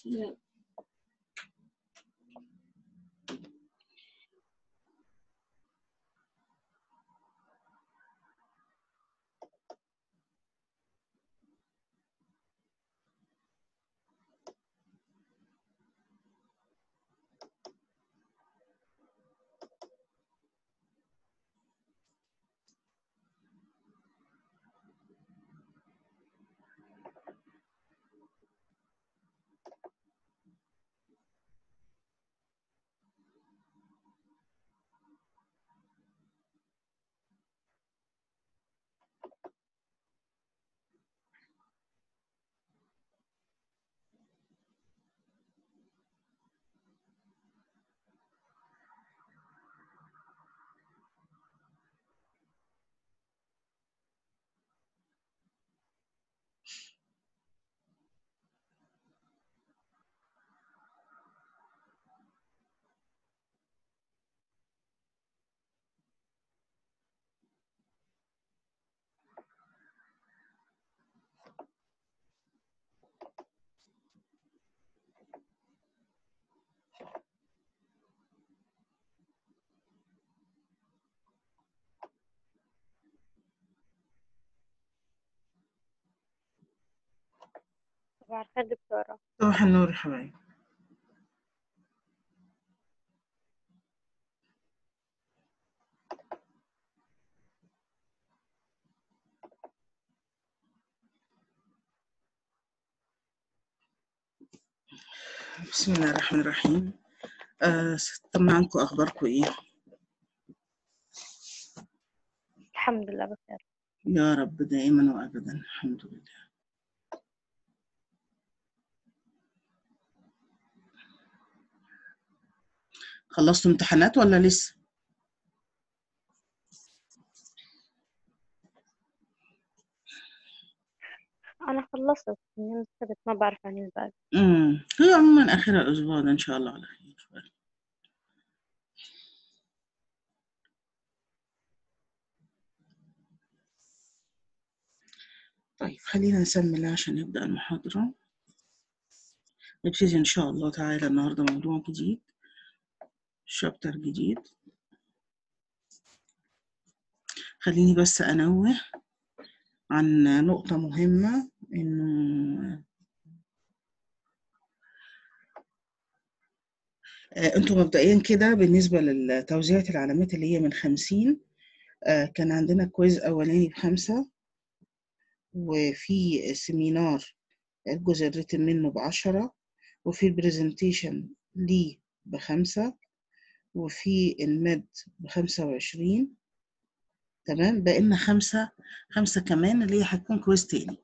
لا صباح الخير دكتورة صباح النور يا حبايبي بسم الله الرحمن الرحيم آه طمنا عنكم اخباركم ايه الحمد لله بخير يا رب دائما وابدا الحمد لله خلصتوا امتحانات ولا لسه أنا خلصت من السبت ما بعرف عن الباقي امم هي عموما اخر الاسبوع ده ان شاء الله على خير طيب خلينا نسمي الله عشان نبدأ المحاضرة نبتدي إن شاء الله تعالى النهاردة موضوع جديد شابتر جديد خليني بس أنوه عن نقطة مهمة إنه آه، انتوا مبدئيا كده بالنسبة لتوزيعة العلامات اللي هي من خمسين آه، كان عندنا كويز أولاني بخمسة وفي سيمينار الجزء الريتم منه بعشرة وفي البرزنتيشن ليه بخمسة وفي المد بخمسة وعشرين تمام بقينا خمسة خمسة كمان اللي هي هتكون كويز تاني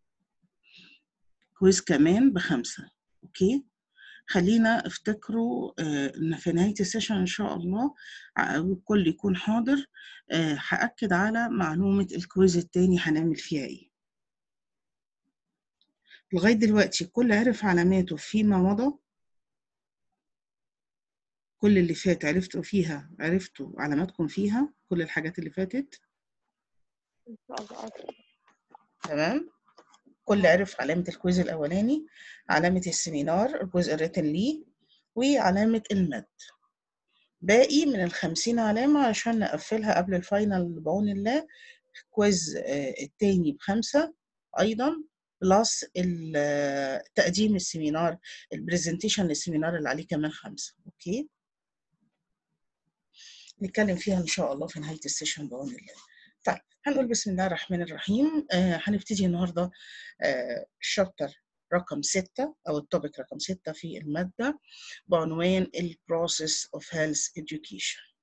كويز كمان بخمسة أوكي خلينا افتكروا آه، ان في نهايه السيشن ان شاء الله ع- الكل يكون حاضر آه، هاكد على معلومه الكويز التاني هنعمل فيها ايه لغايه دلوقتي الكل عرف علاماته فيما مضى كل اللي فات عرفتوا فيها عرفتوا علاماتكم فيها كل الحاجات اللي فاتت إن شاء الله أكتر. تمام كل عرف علامة الكويز الأولاني علامة السيمينار الجزء الريتن ليه وعلامة المد باقي من الخمسين علامة عشان نقفلها قبل الفاينل بعون الله كويز آه، التاني بخمسة أيضا بلس ال- آه، تقديم السيمينار البرزنتيشن للسيمينار اللي عليه كمان خمسة أوكي نتكلم فيها إن شاء الله في نهاية السيشن بعون الله طيب هنقول بسم الله الرحمن الرحيم آه هنبتدي النهاردة آه الشابتر رقم ستة أو التوبيك رقم ستة في المادة بعنوان ال Process of Health Education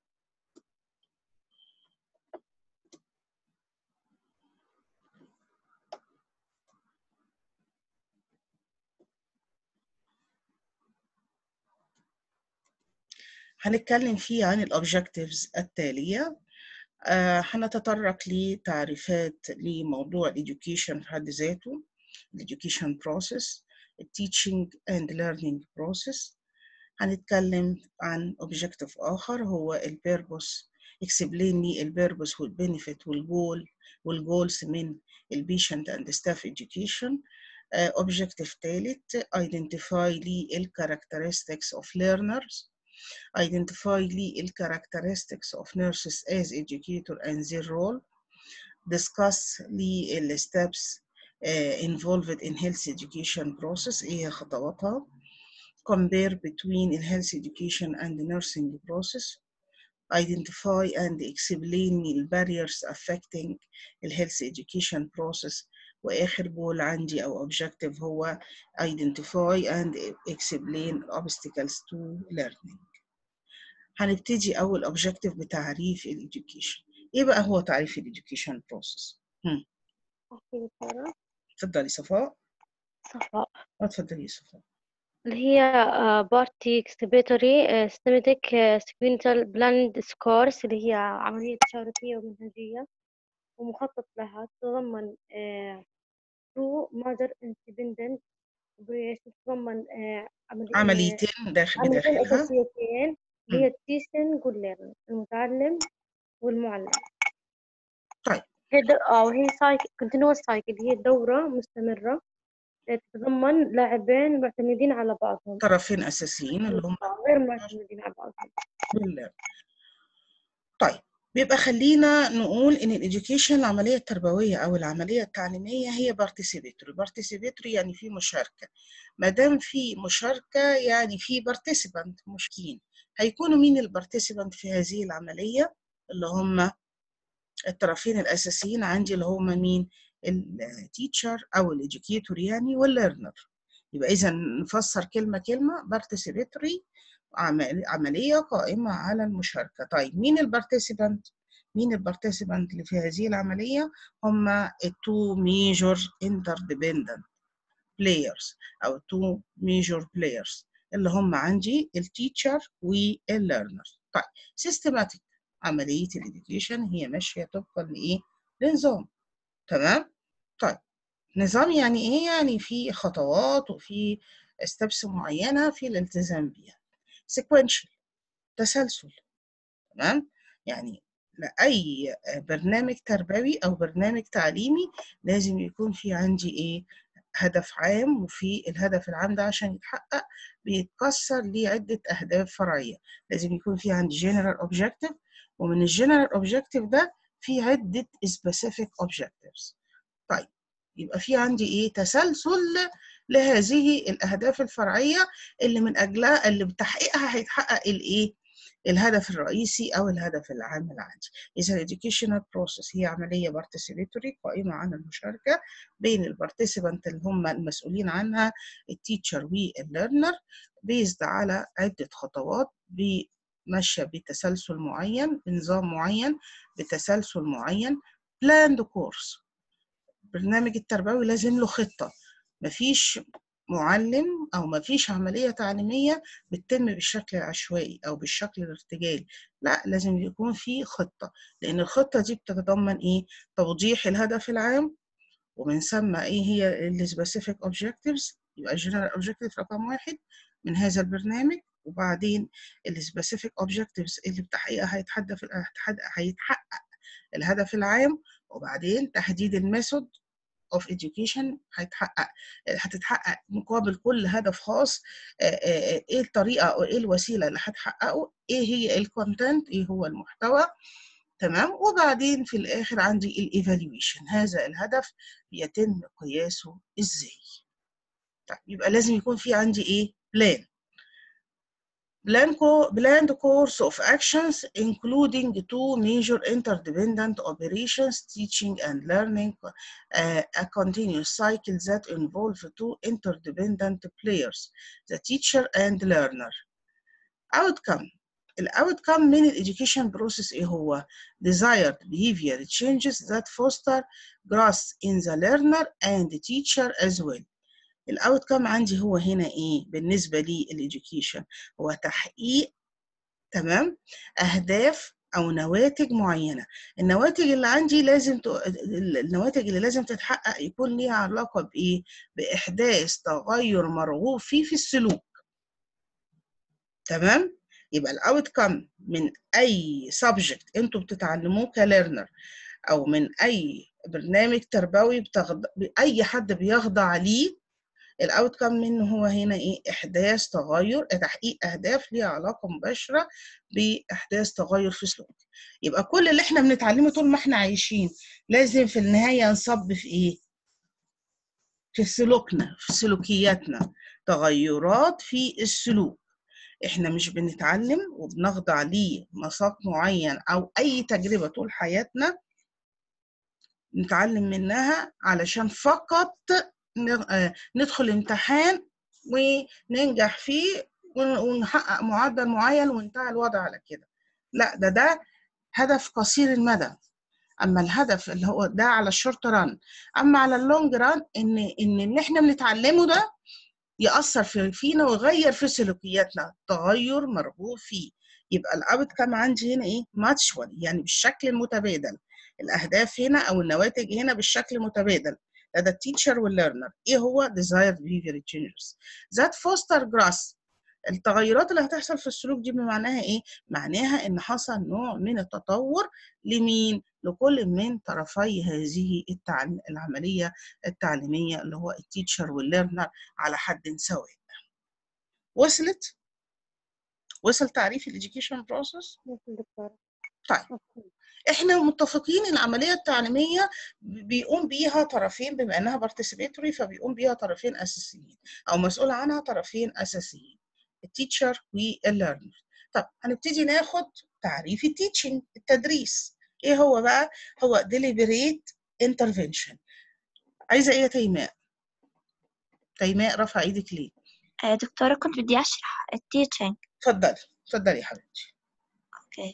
هنتكلم فيه عن الأوبجكتيفز التالية آه، هنتطرق لتعريفات لموضوع الإديوكيشن في حد ذاته الإديوكيشن بروسيس التيتشنج اند ليرنينج بروسيس هنتكلم عن objective آخر هو البيربوس explain لي البيربوس والبينيفيت والجول والجولز من البيشنت اند ستاف education objective ثالث identify لي ال characteristics of learners identify لي ال characteristics of nurses as educator and their role discuss لي ال steps uh, involved in health education process ايه هي خطواتها compare between the health education and the nursing process identify and explain the barriers affecting the health education process واخر جول عندي او objective هو identify and explain obstacles to learning هنبتدي اول objective بتعريف الeducation ايه بقى هو تعريف الeducation process هم. أحكي دكتورة اتفضلي صفاء صفاء اتفضلي يا صفاء اللي هي بارتي اكسبيتوري سيستماتيك سيكوينتال بلاند سكورس اللي هي عملية تشاركية ومنهجية ومخطط لها تتضمن تو مادر اندبندنت تتضمن آه، عملي- آه، عمليتين داخل عمليتين بداخلها أساسيتين اللي هي التيسن والليرن المتعلم والمعلم طيب. هي د... اه وهي سايكل كونتينوس سايكل هي دورة مستمرة تتضمن لاعبين معتمدين على بعضهم طرفين اساسيين اللي هم آه، غير معتمدين على بعضهم وال- طيب بيبقى خلينا نقول ان الإديوكيشن العمليه التربويه او العمليه التعليميه هي بارتيسيبيتوري بارتيسيبيتوري يعني في مشاركه ما دام في مشاركه يعني في بارتيسيبانت مشاركين هيكونوا مين البارتيسيبانت في هذه العمليه اللي هم الطرفين الاساسيين عندي اللي هم مين التيتشر او الإديوكيتور يعني والليرنر يبقى اذا نفسر كلمه كلمه بارتيسيبيتوري عمل- عملية قائمة على المشاركة طيب مين البارتيسيبانت؟ مين البارتيسيبانت اللي في هذه العملية؟ هم التو ميجور interdependent players أو التو ميجور players اللي هم عندي التيتشر والليرنر طيب سيستماتيك عملية الإديوكيشن هي ماشية طبقا لإيه؟ لنظام تمام؟ طيب نظام يعني إيه؟ يعني في خطوات وفي ستبس معينة في الالتزام بيها sequential تسلسل تمام يعني لأي برنامج تربوي أو برنامج تعليمي لازم يكون في عندي إيه هدف عام وفي الهدف العام ده عشان يتحقق بيتكسر ليه عدة أهداف فرعية لازم يكون في عندي general objective ومن الجنرال objective ده في عدة specific objectives طيب يبقى في عندي إيه تسلسل لهذه الأهداف الفرعية اللي من أجلها اللي بتحقيقها هيتحقق الإيه؟ الهدف الرئيسي أو الهدف العام العادي. إذا educational process هي عملية participatory قائمة على المشاركة بين البارتيسيبانت اللي هم المسؤولين عنها التيتشر والليرنر بيزد على عدة خطوات ماشية بتسلسل معين بنظام معين بتسلسل معين planned course البرنامج التربوي لازم له خطة مفيش معلم او مفيش عمليه تعليميه بتتم بالشكل العشوائي او بالشكل الارتجالي لا لازم يكون في خطه لان الخطه دي بتتضمن ايه توضيح الهدف العام ومن ثم ايه هي السبيسيفيك اوبجكتيفز يبقى الجنرال اوبجكتيف رقم واحد من هذا البرنامج وبعدين السبيسيفيك اوبجكتيفز اللي بتحقيقها هيتحدث هيتحقق الهدف العام وبعدين تحديد الميثود of education هيتحقق هتتحقق مقابل كل هدف خاص ايه الطريقه او ايه الوسيله اللي هتحققه ايه هي الكونتنت ايه هو المحتوى تمام وبعدين في الاخر عندي الايفالويشن هذا الهدف بيتم قياسه ازاي طيب يبقى لازم يكون في عندي ايه بلان planned course of actions including two major interdependent operations, teaching and learning, uh, a continuous cycle that involve two interdependent players, the teacher and learner. Outcome. الاوتكم من الeducation process ايه هو؟ desired behavior changes that foster growth in the learner and the teacher as well. الاوتكم عندي هو هنا ايه بالنسبه لي الاديوكيشن هو تحقيق تمام اهداف او نواتج معينه النواتج اللي عندي لازم ت... النواتج اللي لازم تتحقق يكون ليها علاقه بايه باحداث تغير مرغوب فيه في السلوك تمام يبقى الاوتكم من اي سبجكت انتوا بتتعلموه كليرنر او من اي برنامج تربوي بتخض... اي حد بيخضع ليه الاوتكم منه هو هنا ايه احداث تغير تحقيق اهداف ليها علاقه مباشره باحداث تغير في سلوك يبقى كل اللي احنا بنتعلمه طول ما احنا عايشين لازم في النهايه نصب في ايه في سلوكنا في سلوكياتنا تغيرات في السلوك احنا مش بنتعلم وبنخضع ليه مساق معين او اي تجربه طول حياتنا نتعلم منها علشان فقط ندخل امتحان وننجح فيه ونحقق معدل معين وانتهى الوضع على كده لا ده ده هدف قصير المدى اما الهدف اللي هو ده على الشورت ران اما على اللونج ران ان ان اللي احنا بنتعلمه ده ياثر في فينا ويغير في سلوكياتنا تغير مرغوب فيه يبقى الاوت كام عندي هنا ايه ماتشوال يعني بالشكل المتبادل الاهداف هنا او النواتج هنا بالشكل متبادل لدى التيتشر والليرنر ايه هو desired behavior changes that foster growth التغيرات اللي هتحصل في السلوك دي بمعناها ايه معناها ان حصل نوع من التطور لمين لكل من طرفي هذه التعل... العمليه التعليميه اللي هو التيتشر والليرنر على حد سواء وصلت وصل تعريف الاديوكيشن بروسيس طيب احنا متفقين ان العمليه التعليميه بيقوم بيها طرفين بما انها بارتيسيبيتوري فبيقوم بيها طرفين اساسيين او مسؤول عنها طرفين اساسيين التيتشر والليرنر طب هنبتدي ناخد تعريف التيتشنج التدريس ايه هو بقى هو deliberate intervention عايزه ايه يا تيماء تيماء رفع ايدك ليه دكتورة كنت بدي أشرح التيتشنج اتفضلي اتفضلي يا حبيبتي أوكي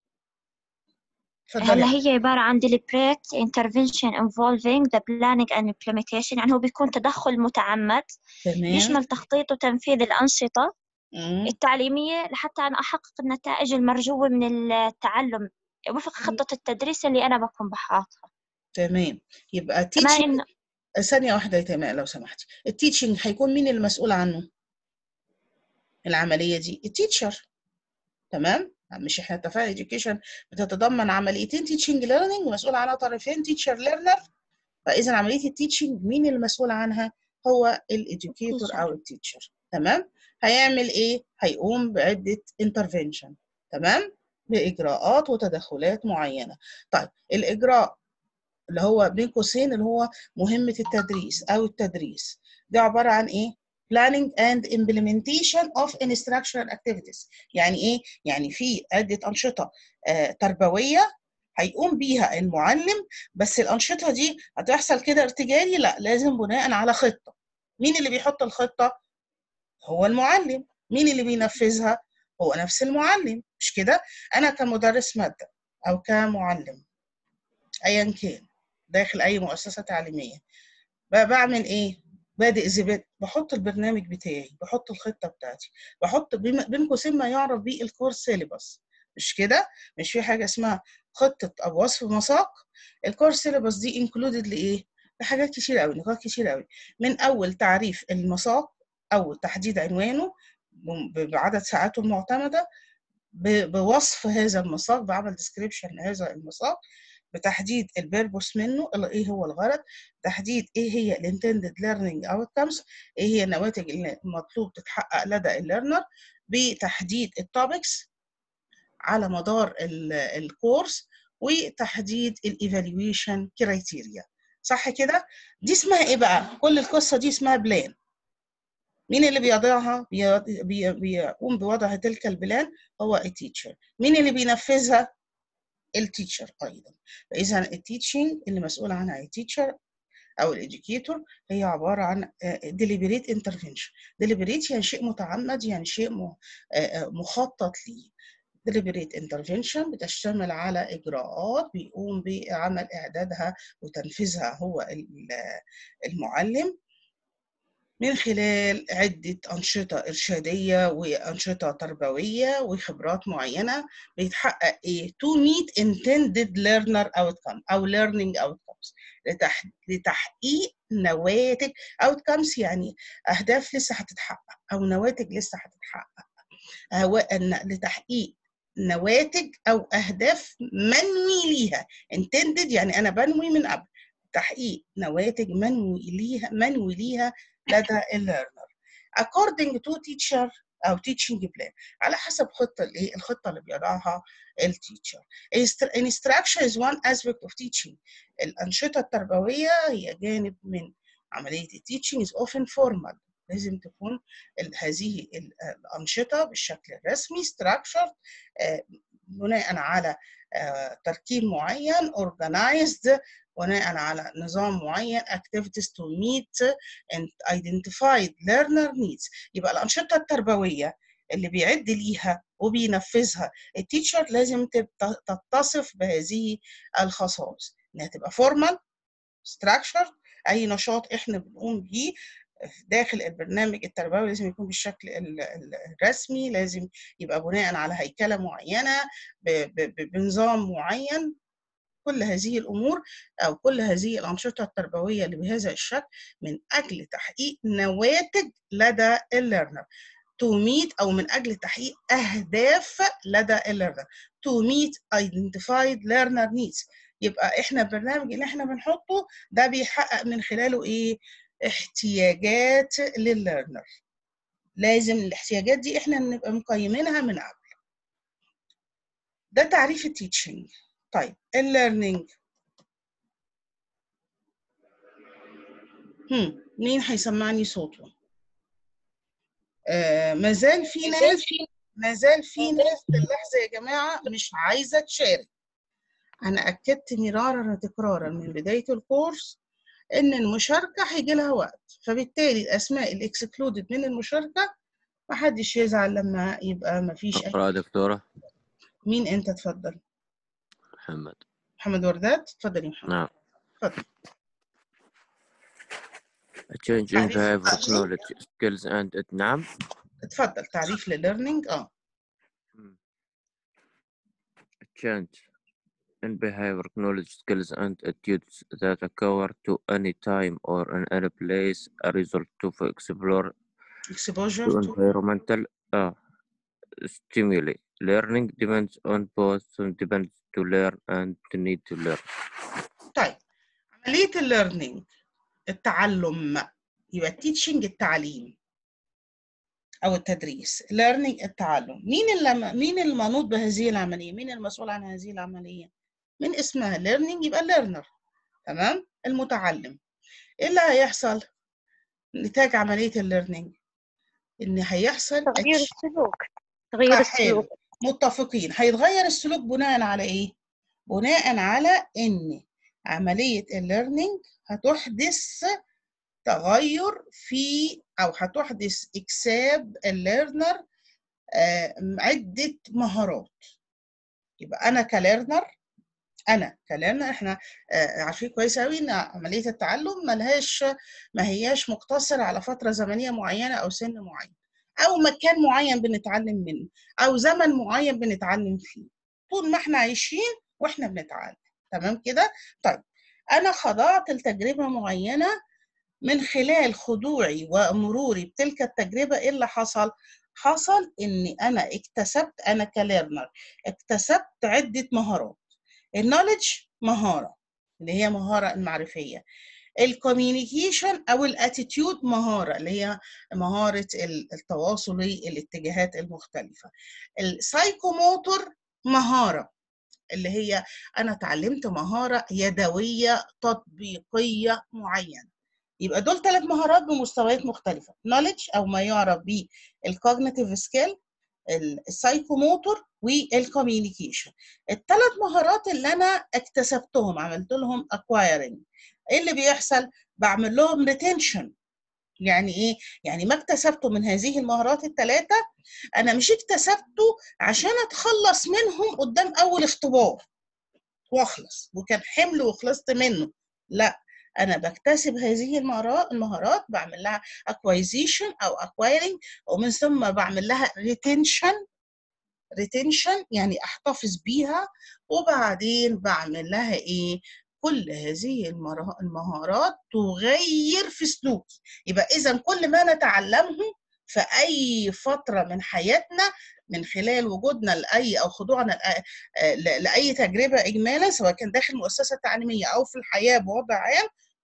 اتفضلي هلا هي عبارة عن deliberate intervention involving the planning and implementation يعني هو بيكون تدخل متعمد تمام يشمل تخطيط وتنفيذ الأنشطة مم. التعليمية لحتى أنا أحقق النتائج المرجوة من التعلم وفق خطة التدريس اللي أنا بكون بحاطها تمام يبقى كمان teaching إنه ثانية واحدة يا تيماء لو سمحتي التيتشنج هيكون مين المسؤول عنه العملية دي التيتشر تمام مش احنا اتفقنا education بتتضمن عمليتين teaching learning مسؤول عنها طرفين teacher learner فإذا عملية التيتشنج مين المسؤول عنها هو الإديوكيتور Teacher. أو التيتشر تمام هيعمل إيه هيقوم بعدة intervention تمام بإجراءات وتدخلات معينة طيب الإجراء اللي هو بين قوسين اللي هو مهمة التدريس أو التدريس ده عبارة عن إيه؟ planning and implementation of instructional activities يعني إيه؟ يعني في عدة أنشطة آه، تربوية هيقوم بيها المعلم بس الأنشطة دي هتحصل كده ارتجالي لا لازم بناء على خطة مين اللي بيحط الخطة؟ هو المعلم مين اللي بينفذها؟ هو نفس المعلم مش كده؟ أنا كمدرس مادة أو كمعلم أيا كان داخل أي مؤسسة تعليمية ب- بعمل إيه؟ بادئ زبد بحط البرنامج بتاعي بحط الخطة بتاعتي بحط بين بين قوسين ما يعرف بيه الكورس سيلبس مش كده؟ مش في حاجة اسمها خطة أو وصف مساق الكورس سيلبس دي انكلودد لإيه؟ لحاجات كتير قوي نقاط كتير قوي من أول تعريف المساق أو تحديد عنوانه ب- بعدد ساعاته المعتمدة ب- بوصف هذا المساق بعمل ديسكريبشن لهذا المساق بتحديد البيربوس منه اللي ايه هو الغرض تحديد ايه هي الانتندد ليرنينج اوتكمز ايه هي النواتج اللي المطلوب تتحقق لدى الليرنر بتحديد التوبكس على مدار ال- الكورس وتحديد الايفالويشن كرايتيريا صح كده دي اسمها ايه بقى كل القصه دي اسمها بلان مين اللي بيضعها بي- بي- بيقوم بوضع تلك البلان هو التيتشر مين اللي بينفذها التيتشر ايضا فاذا التيتشنج اللي مسؤول عنها التيتشر او الاديوكيتور هي عباره عن ديليبريت انترفنشن ديليبريت يعني شيء متعمد يعني شيء م- آه، آه، مخطط ليه deliberate intervention بتشتمل على إجراءات بيقوم بعمل إعدادها وتنفيذها هو ال- المعلم من خلال عدة أنشطة إرشادية وأنشطة تربوية وخبرات معينة بيتحقق إيه؟ to meet intended learner outcome أو learning outcomes لتح... لتحقيق نواتج outcomes يعني أهداف لسه هتتحقق أو نواتج لسه هتتحقق هو أن لتحقيق نواتج أو أهداف منوي ليها intended يعني أنا بنوي من قبل تحقيق نواتج منوي ليها منوي ليها لدى الليرنر according to teacher او teaching plan على حسب خطه الايه الخطه اللي بيضعها التيتشر instruction is one aspect of teaching الانشطه التربويه هي جانب من عمليه التيتشنج is often formal لازم تكون ال- هذه ال- الانشطه بالشكل الرسمي structured آه، بناء على آه، تركيب معين organized بناء على نظام معين activities to meet and identified learner needs يبقى الأنشطة التربوية اللي بيعد ليها وبينفذها التيتشر لازم تت- تتصف بهذه الخصائص انها تبقى formal structured اي نشاط احنا بنقوم بيه داخل البرنامج التربوي لازم يكون بالشكل ال- ال- الرسمي لازم يبقى بناء على هيكله معينه ب- ب- ب- بنظام معين كل هذه الامور او كل هذه الانشطه التربويه اللي بهذا الشكل من اجل تحقيق نواتج لدى الليرنر to meet او من اجل تحقيق اهداف لدى الليرنر to meet identified learner needs يبقى احنا البرنامج اللي احنا بنحطه ده بيحقق من خلاله ايه احتياجات للليرنر لازم الاحتياجات دي احنا نبقى مقيمينها من قبل ده تعريف التيتشنج طيب الليرنينج هم مين هيسمعني صوته آه مازال في ناس مازال في ناس اللحظة يا جماعة مش عايزة تشارك أنا أكدت مرارا وتكرارا من بداية الكورس إن المشاركة هيجي لها وقت فبالتالي الأسماء الإكسكلودد من المشاركة محدش يزعل لما يبقى مفيش أي أقرأ دكتورة مين أنت اتفضل محمد محمد وردات اتفضل يا محمد نعم اتفضل A change in تعريف behavior التعليم knowledge skills and نعم اتفضل تعريف للليرنينج اه A change in behavior knowledge skills and attitudes that occur to any time or in any place a result of explore exposure to to environmental uh, stimuli learning depends on both depends to learn and to need to learn طيب عملية الليرنينج التعلم يبقى التيتشنج التعليم أو التدريس learning التعلم مين اللي مين المنوط بهذه العملية مين المسؤول عن هذه العملية من اسمها learning يبقى learner تمام المتعلم ايه اللي هيحصل نتاج عملية الليرنينج ان هيحصل تغيير action. السلوك تغيير حلو. السلوك متفقين هيتغير السلوك بناء على ايه بناء على ان عملية الليرنينج هتحدث تغير في او هتحدث اكساب الليرنر آه، عدة مهارات يبقى انا كليرنر انا كليرنر احنا آه، عارفين كويس قوي ان عملية التعلم ملهاش ما هياش مقتصرة على فترة زمنية معينة او سن معين او مكان معين بنتعلم منه او زمن معين بنتعلم فيه طول ما احنا عايشين واحنا بنتعلم تمام كده طيب انا خضعت لتجربة معينة من خلال خضوعي ومروري بتلك التجربة ايه اللي حصل حصل اني انا اكتسبت انا كليرنر اكتسبت عدة مهارات النولج مهارة اللي هي مهارة المعرفية الكوميونيكيشن او الاتيتيود مهارة اللي هي مهارة ال- التواصلي الاتجاهات المختلفة السايكوموتور مهارة اللي هي انا اتعلمت مهارة يدوية تطبيقية معينة يبقى دول ثلاث مهارات بمستويات مختلفة knowledge أو ما يعرف بالcognitive skill السايكوموتور والكوميونيكيشن الثلاث مهارات اللي أنا اكتسبتهم عملت لهم acquiring إيه اللي بيحصل؟ بعمل لهم retention يعني إيه؟ يعني ما اكتسبته من هذه المهارات الثلاثة أنا مش اكتسبته عشان أتخلص منهم قدام أول اختبار واخلص وكان حمل وخلصت منه لا انا بكتسب هذه المهارات المهارات بعمل لها acquisition او acquiring ومن ثم بعمل لها retention retention يعني احتفظ بيها وبعدين بعمل لها ايه كل هذه المرا- المهارات تغير في سلوكي يبقى اذا كل ما نتعلمه في اي فتره من حياتنا من خلال وجودنا لاي او خضوعنا لأ- آه، ل- لاي تجربه اجمالا سواء كان داخل مؤسسه تعليميه او في الحياه بوضع عام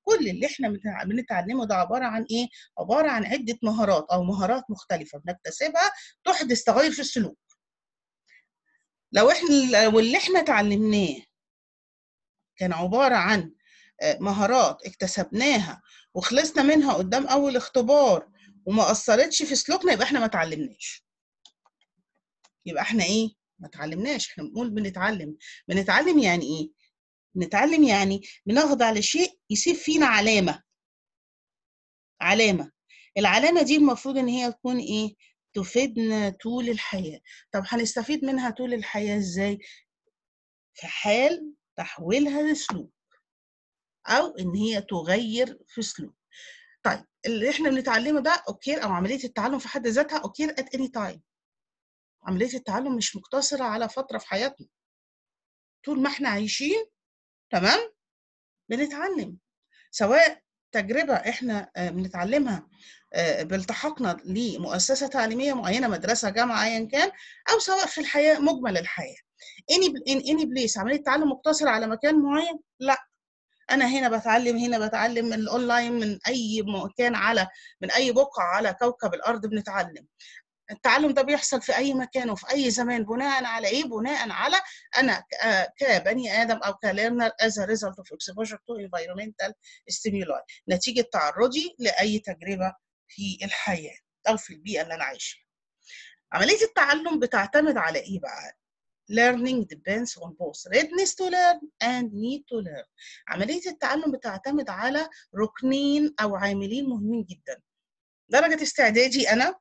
كل اللي احنا بنتع- بنتعلمه ده عباره عن ايه عباره عن عده مهارات او مهارات مختلفه بنكتسبها تحدث تغير في السلوك لو احنا لو اللي احنا اتعلمناه كان عباره عن آه، مهارات اكتسبناها وخلصنا منها قدام اول اختبار وما اثرتش في سلوكنا يبقى احنا ما اتعلمناش يبقى احنا ايه ما اتعلمناش احنا بنقول بنتعلم بنتعلم يعني ايه بنتعلم يعني بنخضع لشيء يسيب فينا علامه علامه العلامه دي المفروض ان هي تكون ايه تفيدنا طول الحياه طب هنستفيد منها طول الحياه ازاي في حال تحويلها لسلوك او ان هي تغير في سلوك طيب اللي احنا بنتعلمه ده اوكي او عمليه التعلم في حد ذاتها اوكي ات اني تايم عمليه التعلم مش مقتصره على فتره في حياتنا طول ما احنا عايشين تمام بنتعلم سواء تجربه احنا آه، بنتعلمها آه، بالتحاقنا لمؤسسه تعليميه معينه مدرسه جامعه ايا كان او سواء في الحياه مجمل الحياه اني ان اني بليس عمليه تعلم مقتصره على مكان معين لا انا هنا بتعلم هنا بتعلم من الاونلاين من اي مكان على من اي بقعه على كوكب الارض بنتعلم التعلم ده بيحصل في اي مكان وفي اي زمان بناء على ايه بناء على انا ك- آه كبني ادم او كليرنر as a result of exposure to environmental stimuli نتيجه تعرضي لاي تجربه في الحياه او في البيئه اللي انا عايشه فيها. عمليه التعلم بتعتمد على ايه بقى learning depends on both readiness to learn and need to learn عمليه التعلم بتعتمد على ركنين او عاملين مهمين جدا درجه استعدادي انا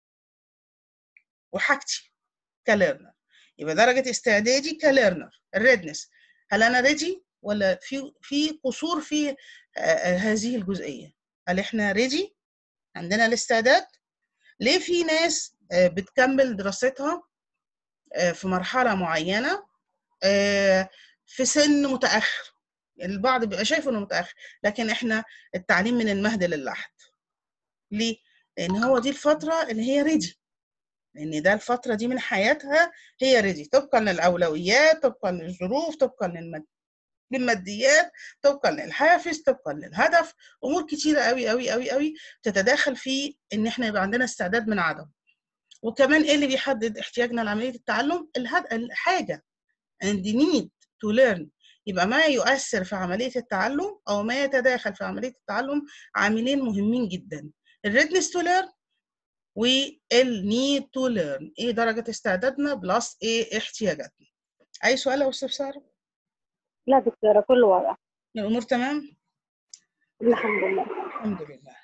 وحاجتي كليرنر يبقى درجة استعدادي كليرنر الريدنس هل أنا ريدي ولا في في قصور في آه، آه، هذه الجزئية هل إحنا ريدي عندنا الاستعداد ليه في ناس آه، بتكمل دراستها آه، في مرحلة معينة آه، في سن متأخر البعض بيبقى شايف إنه متأخر لكن إحنا التعليم من المهد للحد ليه؟ لأن هو دي الفترة اللي هي ريدي لان ده الفتره دي من حياتها هي ريدي طبقا للاولويات طبقا للظروف طبقا للمد... للماديات طبقا للحافز طبقا للهدف امور كتيره قوي قوي قوي قوي تتداخل في ان احنا يبقى عندنا استعداد من عدم وكمان ايه اللي بيحدد احتياجنا لعمليه التعلم الهد... الحاجه and the need to learn يبقى ما يؤثر في عمليه التعلم او ما يتداخل في عمليه التعلم عاملين مهمين جدا الريدنس تو ليرن والنيد تو ليرن ايه درجه استعدادنا بلس ايه احتياجاتنا اي سؤال او استفسار لا دكتورة كله واضح الامور تمام الحمد لله الحمد لله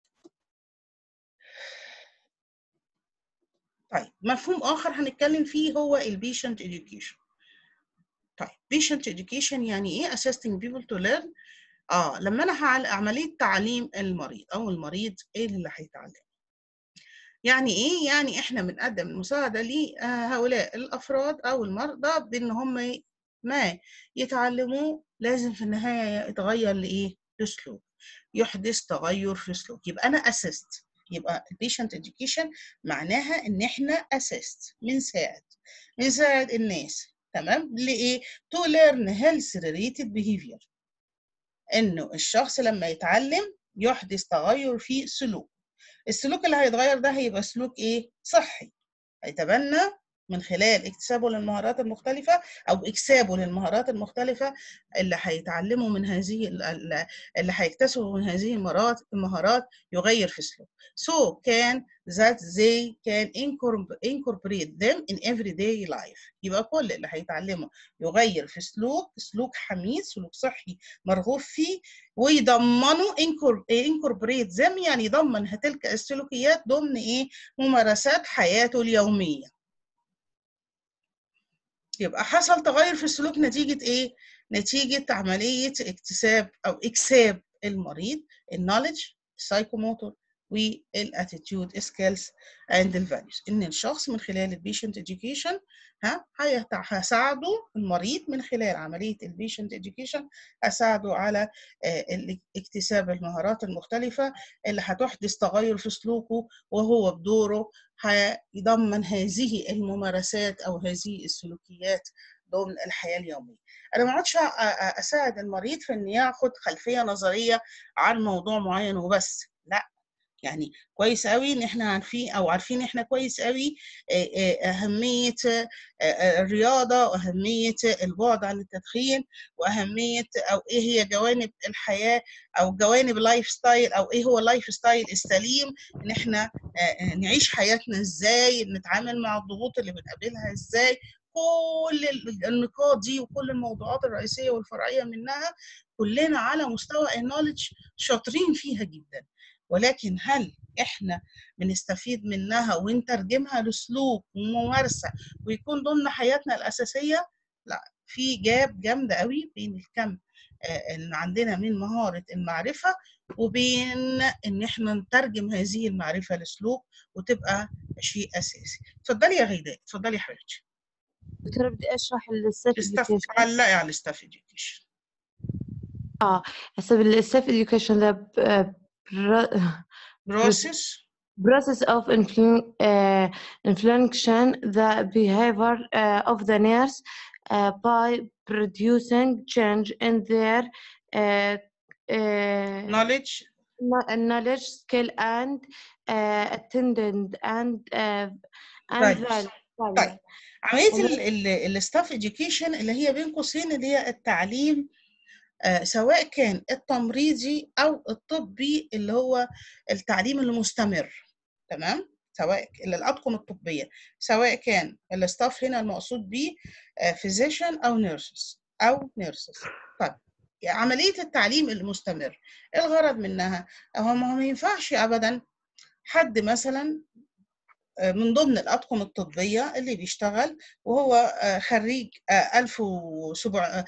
طيب مفهوم اخر هنتكلم فيه هو البيشنت education طيب patient education يعني ايه assisting people to learn اه لما انا هعمل عمليه تعليم المريض او المريض ايه اللي هيتعلم يعني ايه يعني احنا بنقدم المساعده لهؤلاء الافراد او المرضى بان هم ما يتعلموا لازم في النهايه يتغير لايه لسلوك يحدث تغير في سلوك يبقى انا اسيست يبقى البيشنت education معناها ان احنا اسيست بنساعد بنساعد الناس تمام لايه to learn health related behavior انه الشخص لما يتعلم يحدث تغير في سلوك السلوك اللي هيتغير ده هيبقى سلوك ايه صحي هيتبنى من خلال اكتسابه للمهارات المختلفة أو إكسابه للمهارات المختلفة اللي هيتعلموا من هذه ال- ال- اللي هيكتسبوا من هذه المهارات المهارات يغير في سلوك. So can that they can incorpor- incorporate them in everyday life. يبقى كل اللي هيتعلمه يغير في سلوك سلوك حميد سلوك صحي مرغوب فيه ويضمنوا incorp- incorporate them يعني يضمن تلك السلوكيات ضمن ايه ممارسات حياته اليومية. يبقى حصل تغير في السلوك نتيجة إيه؟ نتيجة عملية اكتساب أو إكساب المريض النولج السايكوموتور والاتيتيود سكيلز اند الفاليوز ان الشخص من خلال البيشنت education ها هيت- هساعده المريض من خلال عمليه البيشنت education هساعده على آه، ال- اكتساب المهارات المختلفه اللي هتحدث تغير في سلوكه وهو بدوره هيضمن هذه الممارسات او هذه السلوكيات ضمن الحياه اليوميه انا ما اقعدش أ- أ- اساعد المريض في ان ياخد خلفيه نظريه عن موضوع معين وبس لا يعني كويس قوي ان احنا عارفين او عارفين احنا كويس قوي آه، آه، اهميه آه، آه، الرياضه واهميه البعد عن التدخين واهميه او ايه هي جوانب الحياه او جوانب اللايف ستايل او ايه هو اللايف ستايل السليم ان احنا آه، آه، نعيش حياتنا ازاي نتعامل مع الضغوط اللي بنقابلها ازاي كل ال- النقاط دي وكل الموضوعات الرئيسيه والفرعيه منها كلنا على مستوى النولج شاطرين فيها جدا ولكن هل احنا بنستفيد منها ونترجمها لسلوك وممارسه ويكون ضمن حياتنا الاساسيه لا في جاب جامده قوي بين الكم آه، اللي عندنا من مهاره المعرفه وبين ان احنا نترجم هذه المعرفه لسلوك وتبقى شيء اساسي اتفضلي يا غيداء اتفضلي يا حبيبتي دكتورة بدي اشرح السيلف استف education علقي على الستاف education اه هسه بالسيلف education the uh, pro- process process of influ- uh, influencing the behavior uh, of the nurse uh, by producing change in their uh, uh, knowledge kno- knowledge, skill, and uh, attendant and uh, and Values. value. طيب عمليه الستاف education اللي هي بين قوسين اللي هي التعليم آه، سواء كان التمريضي او الطبي اللي هو التعليم المستمر تمام سواء اللي الاطقم الطبيه سواء كان الستاف هنا المقصود بيه فيزيشن او نيرسز او نيرسز طيب عمليه التعليم المستمر إيه الغرض منها هو ما هو ما ينفعش ابدا حد مثلا آه، من ضمن الأطقم الطبية اللي بيشتغل وهو آه، خريج آه، 1700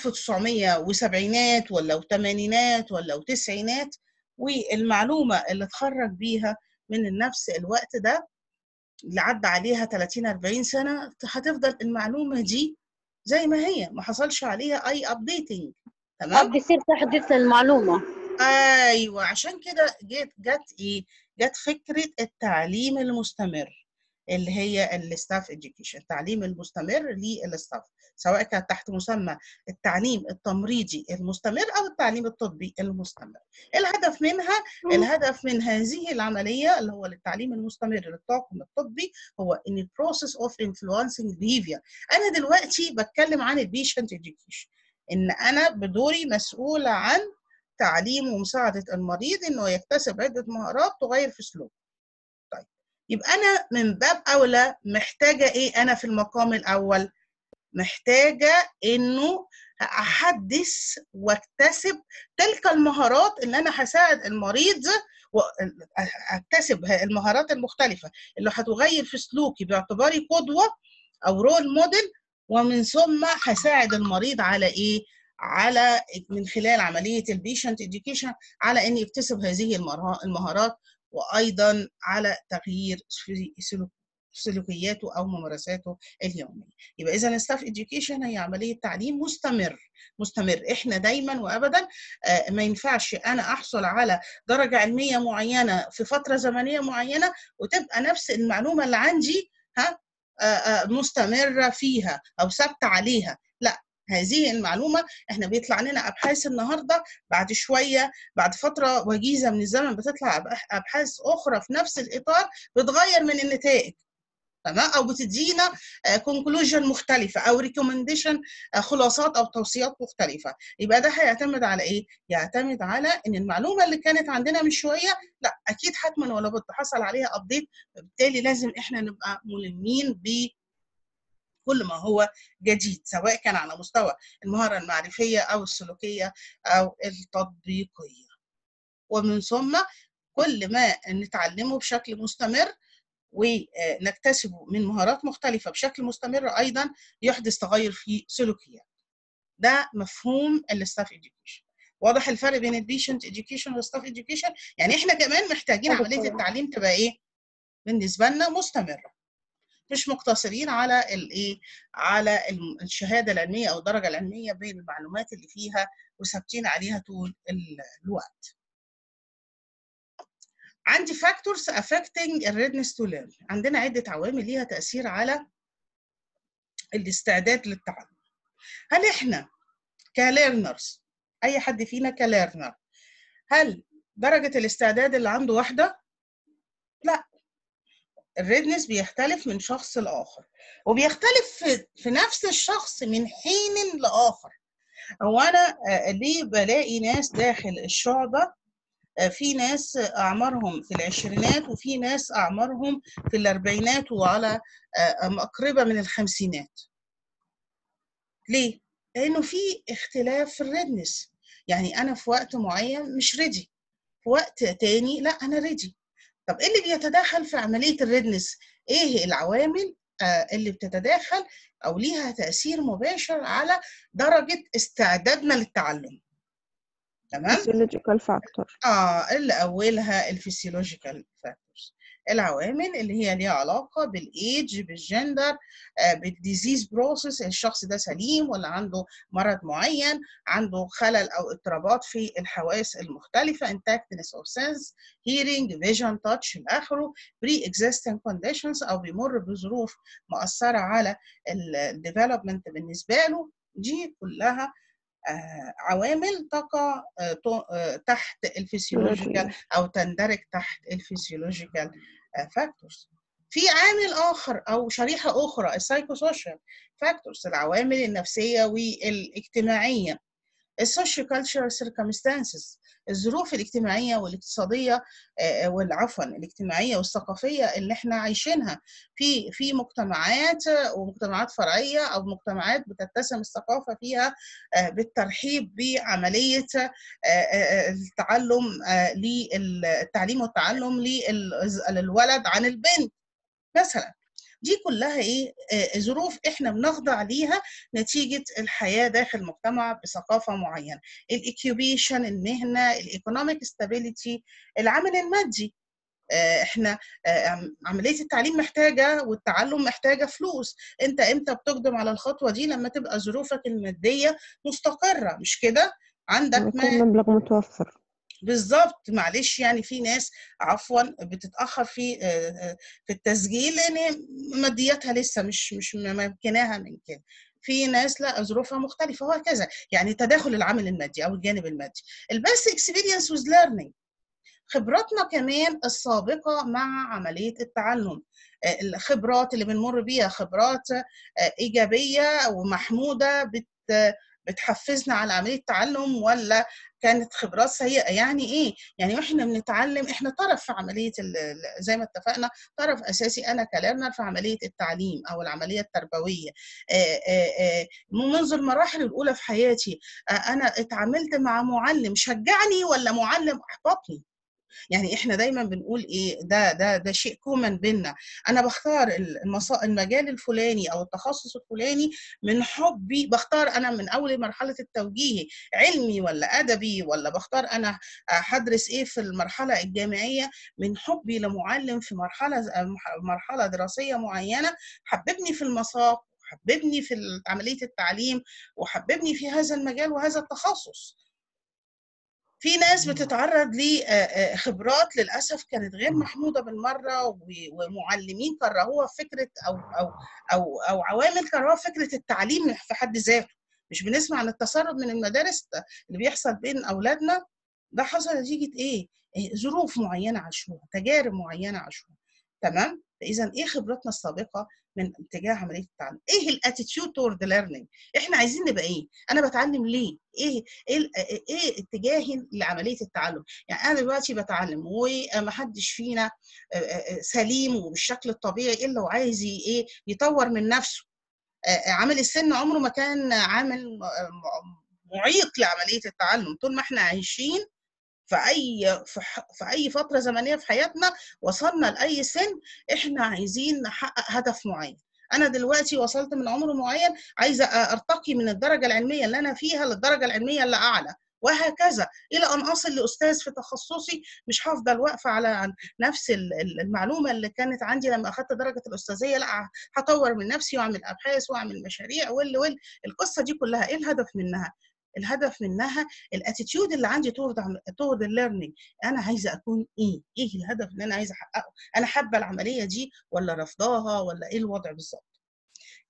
1970 ولا وثمانينات ولا وتسعينات والمعلومة اللي اتخرج بيها من نفس الوقت ده اللي عدى عليها 30 40 سنة هتفضل المعلومة دي زي ما هي ما حصلش عليها أي أبديتنج اه تمام بيصير تحديث للمعلومة ايوه عشان كده جت جت ايه جت فكره التعليم المستمر اللي هي الستاف education التعليم المستمر للستاف سواء كان تحت مسمى التعليم التمريضي المستمر او التعليم الطبي المستمر الهدف منها الهدف من هذه العمليه اللي هو التعليم المستمر للطاقم الطبي هو ان البروسيس اوف influencing behavior انا دلوقتي بتكلم عن البيشنت education ان انا بدوري مسؤوله عن تعليم ومساعدة المريض إنه يكتسب عدة مهارات تغير في سلوكه. طيب يبقى أنا من باب أولى محتاجة إيه أنا في المقام الأول؟ محتاجة إنه أحدث واكتسب تلك المهارات اللي أنا هساعد المريض واكتسب المهارات المختلفة اللي هتغير في سلوكي باعتباري قدوة أو رول موديل ومن ثم هساعد المريض على إيه؟ على من خلال عمليه البيشنت education على ان يكتسب هذه المره- المهارات وايضا على تغيير في سلوك سلوكياته او ممارساته اليوميه يبقى اذا الستاف education هي عمليه تعليم مستمر مستمر احنا دايما وابدا آه، ما ينفعش انا احصل على درجه علميه معينه في فتره زمنيه معينه وتبقى نفس المعلومه اللي عندي ها آه، آه، مستمره فيها او ثابته عليها لا هذه المعلومه احنا بيطلع لنا ابحاث النهارده بعد شويه بعد فتره وجيزه من الزمن بتطلع أبح- ابحاث اخرى في نفس الاطار بتغير من النتائج تمام او بتدينا كونكلوجن مختلفه او ريكومنديشن خلاصات او توصيات مختلفه يبقى ده هيعتمد على ايه يعتمد على ان المعلومه اللي كانت عندنا من شويه لا اكيد حتما ولا بد حصل عليها ابديت فبالتالي لازم احنا نبقى ملمين ب كل ما هو جديد سواء كان على مستوى المهارة المعرفية أو السلوكية أو التطبيقية ومن ثم كل ما نتعلمه بشكل مستمر ونكتسبه من مهارات مختلفة بشكل مستمر أيضا يحدث تغير في سلوكيات ده مفهوم الستاف education واضح الفرق بين البيشنت education والستاف education يعني احنا كمان محتاجين أيوة عملية طبعاً. التعليم تبقى ايه بالنسبة لنا مستمرة مش مقتصرين على الايه على الم- الشهاده العلميه او الدرجه العلميه بين المعلومات اللي فيها وثابتين عليها طول ال- الوقت عندي factors affecting readiness to learn عندنا عده عوامل ليها تاثير على الاستعداد للتعلم هل احنا كليرنرز اي حد فينا كليرنر هل درجة الاستعداد اللي عنده واحدة؟ لا الريدنس بيختلف من شخص لآخر وبيختلف في, في نفس الشخص من حين لآخر هو أنا آه، ليه بلاقي ناس داخل الشعبة آه، في ناس أعمارهم في العشرينات وفي ناس أعمارهم في الأربعينات وعلى آه، مقربة من الخمسينات ليه؟ لأنه في اختلاف في الريدنس يعني أنا في وقت معين مش ريدي في وقت تاني لا أنا ريدي طب إيه اللي بيتداخل في عملية الريدنس؟ إيه العوامل آه، اللي بتتداخل أو ليها تأثير مباشر على درجة استعدادنا للتعلم تمام؟ physiological factor اه اللي اولها الفسيولوجيكال فاكتورز العوامل اللي هي ليها علاقه بالايدج بالجندر آه بالديزيز بروسيس الشخص ده سليم ولا عنده مرض معين عنده خلل او اضطرابات في الحواس المختلفه intactness of sense hearing vision touch الى اخره pre existing conditions او بيمر بظروف مؤثره على الديفلوبمنت بالنسبه له دي كلها آه، عوامل تقع آه، تو- آه، تحت الفسيولوجيكال او تندرج تحت الفسيولوجيكال فاكتورز في عامل اخر او شريحه اخرى السايكوسوشيال فاكتورز العوامل النفسيه والاجتماعيه السوشيال كالتشر سيركمستانسز الظروف الاجتماعيه والاقتصاديه آه، والعفوا الاجتماعيه والثقافيه اللي احنا عايشينها في في مجتمعات آه، ومجتمعات فرعيه او مجتمعات بتتسم الثقافه فيها آه، بالترحيب بعمليه آه، آه، التعلم آه، للتعليم والتعلم لل- للولد عن البنت مثلا دي كلها ايه آه، ظروف احنا بنخضع ليها نتيجه الحياه داخل مجتمع بثقافه معينه الاكيوبيشن المهنه الايكونوميك ستابيليتي العامل المادي آه، احنا آه، عم- عمليه التعليم محتاجه والتعلم محتاجه فلوس انت امتى بتقدم على الخطوه دي لما تبقى ظروفك الماديه مستقره مش كده عندك لما ما يكون مبلغ متوفر بالظبط معلش يعني في ناس عفوا بتتاخر في آه، آه، في التسجيل لان مادياتها لسه مش مش ممكناها من كده في ناس لا ظروفها مختلفه وهكذا يعني تداخل العامل المادي او الجانب المادي البس اكسبيرينس ويز ليرنينج خبراتنا كمان السابقه مع عمليه التعلم آه، الخبرات اللي بنمر بيها خبرات آه، ايجابيه ومحموده بت بتحفزنا على عمليه التعلم ولا كانت خبرات سيئه يعني ايه يعني واحنا بنتعلم احنا طرف في عمليه ال- ال- زي ما اتفقنا طرف اساسي انا كليرنر في عمليه التعليم او العمليه التربويه آه، آه، آه، منذ المراحل الاولى في حياتي آه، انا اتعاملت مع معلم شجعني ولا معلم احبطني يعني احنا دايما بنقول ايه ده ده ده شيء كومن بينا انا بختار المصا... المجال الفلاني او التخصص الفلاني من حبي بختار انا من اول مرحله التوجيهي علمي ولا ادبي ولا بختار انا هدرس ايه في المرحله الجامعيه من حبي لمعلم في مرحله مرحله دراسيه معينه حببني في المساق حببني في عمليه التعليم وحببني في هذا المجال وهذا التخصص في ناس بتتعرض لخبرات للاسف كانت غير محموده بالمره و- ومعلمين كرهوها في فكره او او او او عوامل كرهوها في فكره التعليم في حد ذاته مش بنسمع عن التسرب من المدارس اللي بيحصل بين اولادنا ده حصل نتيجه ايه؟ إيه ظروف معينه عاشوها تجارب معينه عاشوها تمام؟ فاذا ايه خبراتنا السابقه من اتجاه عمليه التعلم؟ ايه الاتيتيود تورد ليرنينج؟ احنا عايزين نبقى ايه؟ انا بتعلم ليه؟ ايه ايه ال- ايه اتجاهي لعمليه التعلم؟ يعني انا دلوقتي بتعلم ومحدش فينا آه، آه، سليم وبالشكل الطبيعي الا وعايز ي- ايه يطور من نفسه. آه، عامل السن عمره ما كان عامل آه، معيق لعمليه التعلم طول ما احنا عايشين في اي في, ح- في اي فتره زمنيه في حياتنا وصلنا لاي سن احنا عايزين نحقق هدف معين انا دلوقتي وصلت من عمر معين عايزه ارتقي من الدرجه العلميه اللي انا فيها للدرجه العلميه اللي اعلى وهكذا الى ان اصل لاستاذ في تخصصي مش هفضل واقفه على عن نفس ال- ال- المعلومه اللي كانت عندي لما اخدت درجه الاستاذيه لا هطور من نفسي واعمل ابحاث واعمل مشاريع وال وال القصه دي كلها ايه الهدف منها؟ الهدف منها الاتيتيود اللي عندي تورد تورد الليرنينج انا عايزه اكون ايه؟ ايه الهدف اللي انا عايزه احققه؟ انا حابه العمليه دي ولا رافضاها ولا ايه الوضع بالظبط؟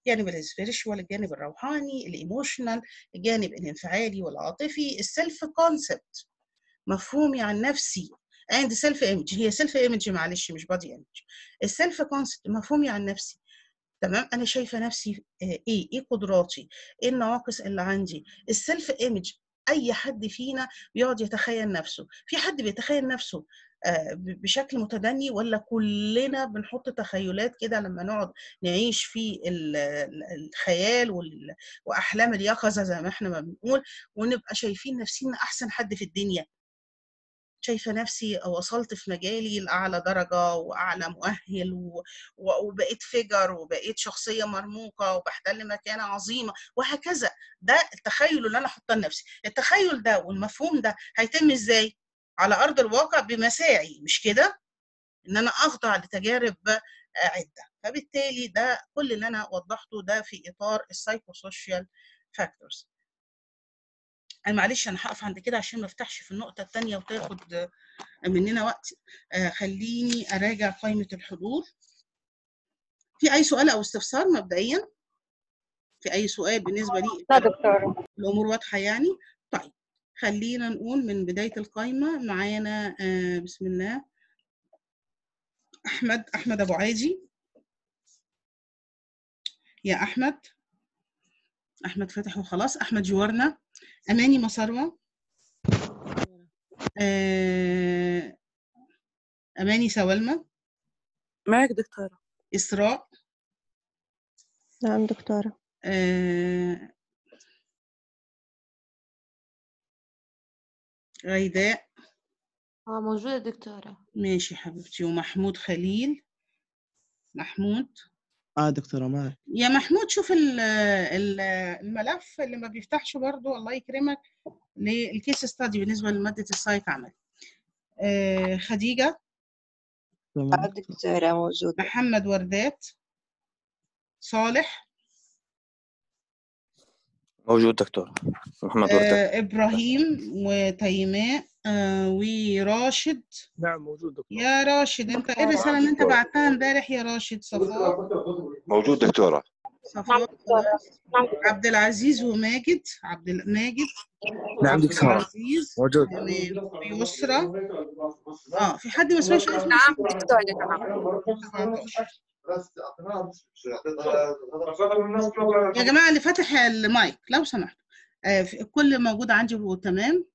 الجانب السبيريشوال الجانب الروحاني الايموشنال الجانب الانفعالي والعاطفي السيلف كونسبت مفهومي عن نفسي اند سيلف ايمج هي سيلف ايمج معلش مش بادي ايمج السيلف كونسبت مفهومي عن نفسي تمام انا شايفه نفسي آه، ايه ايه قدراتي ايه النواقص اللي عندي السيلف ايمج اي حد فينا بيقعد يتخيل نفسه في حد بيتخيل نفسه آه، ب- بشكل متدني ولا كلنا بنحط تخيلات كده لما نقعد نعيش في ال- ال- الخيال وال- واحلام اليقظه زي ما احنا ما بنقول ونبقى شايفين نفسنا احسن حد في الدنيا شايفه نفسي وصلت في مجالي لاعلى درجه واعلى مؤهل و... و- وبقيت فيجر وبقيت شخصيه مرموقه وبحتل مكانه عظيمه وهكذا ده التخيل اللي انا حاطاه لنفسي التخيل ده والمفهوم ده هيتم ازاي على ارض الواقع بمساعي مش كده ان انا اخضع لتجارب آه، عده فبالتالي ده كل اللي انا وضحته ده في اطار السايكوسوشيال فاكتورز انا معلش انا هقف عند كده عشان ما افتحش في النقطه الثانيه وتاخد آه، مننا وقت آه، خليني اراجع قائمه الحضور في اي سؤال او استفسار مبدئيا في اي سؤال بالنسبه لي لا دكتورة الامور واضحه يعني طيب خلينا نقول من بدايه القائمه معانا آه، بسم الله احمد احمد ابو عادي يا احمد احمد فتح وخلاص احمد جوارنا اماني مصروه آه، اماني سوالمه معك دكتورة اسراء نعم دكتورة آه، غيداء اه موجودة دكتورة ماشي حبيبتي ومحمود خليل محمود اه دكتورة معك يا محمود شوف ال- ال- الملف اللي ما بيفتحش برضو الله يكرمك للكيس ستادي بالنسبة لمادة السايك عمل آه، خديجة تمام دكتورة موجودة محمد وردات صالح موجود دكتور محمد وردة آه، إبراهيم وتيماء آه، وراشد نعم موجود دكتور يا راشد انت ايه الرسالة اللي انت بعتها امبارح يا راشد صفاء موجود دكتورة صفاء عبد العزيز وماجد عبد ال- ماجد نعم عبد دكتورة العزيز موجود تمام ويسرى اه في حد ما سمعش اسمه نعم دكتورة 17 يا جماعة اللي فاتح المايك لو سمحت آه، في- الكل موجود عندي وتمام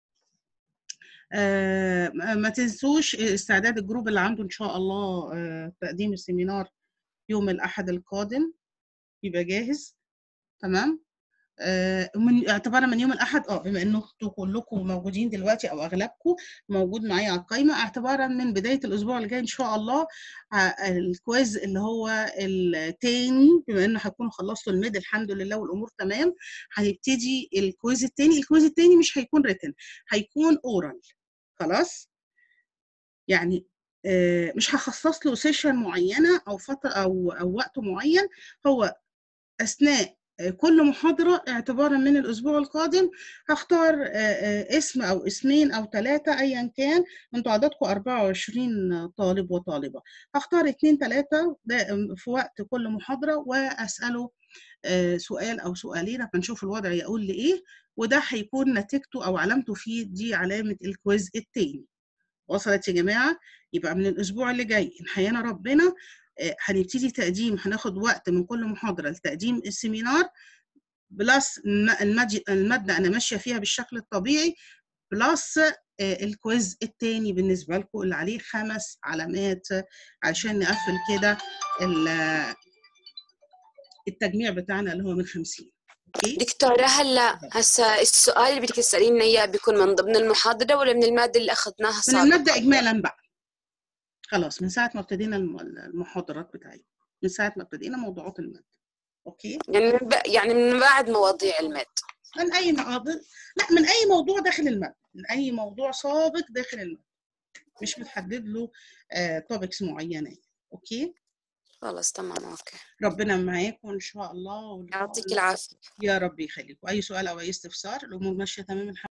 آه، ما ما تنسوش استعداد الجروب اللي عنده ان شاء الله آه، تقديم السيمينار يوم الاحد القادم يبقى جاهز تمام آه، من اعتبارا من يوم الاحد اه بما انه انتوا كلكم موجودين دلوقتي او اغلبكم موجود معايا على القائمه اعتبارا من بدايه الاسبوع اللي جاي ان شاء الله ع- الكويز اللي هو التاني بما انه هتكونوا خلصتوا الميد الحمد لله والامور تمام هنبتدي الكويز التاني الكويز التاني مش هيكون ريتن هيكون اورال خلاص يعني آه، مش هخصص له سيشن معينه او فتره او او وقت معين هو اثناء آه، كل محاضره اعتبارا من الاسبوع القادم هختار آه، آه، اسم او اسمين او ثلاثه ايا كان انتوا عددكم 24 طالب وطالبه هختار اثنين ثلاثه في وقت كل محاضره واساله آه، سؤال او سؤالين فنشوف الوضع يقول لي ايه وده هيكون نتيجته او علامته فيه دي علامه الكويز التاني وصلت يا جماعه يبقى من الاسبوع اللي جاي ان حيانا ربنا آه، هنبتدي تقديم هناخد وقت من كل محاضره لتقديم السيمينار بلس الم- المج- الماده انا ماشيه فيها بالشكل الطبيعي بلس آه، الكويز التاني بالنسبه لكم اللي عليه خمس علامات عشان نقفل كده ال- التجميع بتاعنا اللي هو من 50 اوكي دكتورة هلا هسا السؤال اللي بدك تسألينا إياه بيكون من ضمن المحاضرة ولا من المادة اللي أخذناها من سابقا؟ الماده اجمالا بقى خلاص من ساعه ما ابتدينا الم- المحاضرات بتاعتنا من ساعه ما ابتدينا موضوعات الماده اوكي يعني من ب... يعني من بعد مواضيع الماد من اي مواضيع لا من اي موضوع داخل الماده من اي موضوع سابق داخل الماده مش بتحدد له توبكس معينه يعني. اوكي خلاص تمام أوكي ربنا معاكم ان شاء الله ولقاء يعطيك العافية يا رب يخليكم اي سؤال او اي استفسار الامور ماشيه تمام الحمد